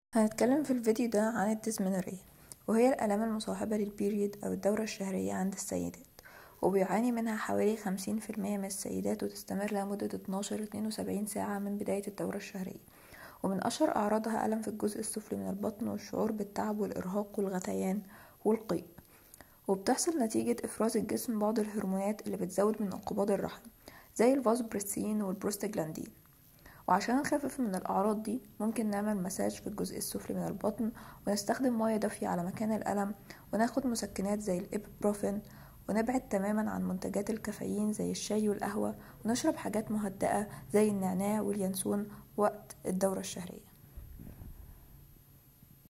هنتكلم في الفيديو ده عن الدysmenorrhea وهي الآلام المصاحبة للبيريد أو الدورة الشهرية عند السيدات وبيعاني منها حوالي خمسين في المية من السيدات وتستمر لمدة اتناشر لاتنين وسبعين ساعة من بداية الدورة الشهرية ومن أشهر أعراضها ألم في الجزء السفلي من البطن والشعور بالتعب والإرهاق والغثيان والقيء وبتحصل نتيجة إفراز الجسم بعض الهرمونات اللي بتزود من انقباض الرحم زي الفازوبريسين والبروستاجلاندين وعشان نخفف من الأعراض دي ممكن نعمل مساج في الجزء السفلي من البطن ونستخدم مياه دافية على مكان الألم وناخد مسكنات زي الإبروفين ونبعد تماما عن منتجات الكافيين زي الشاي والقهوة ونشرب حاجات مهدئة زي النعناع واليانسون وقت الدورة الشهرية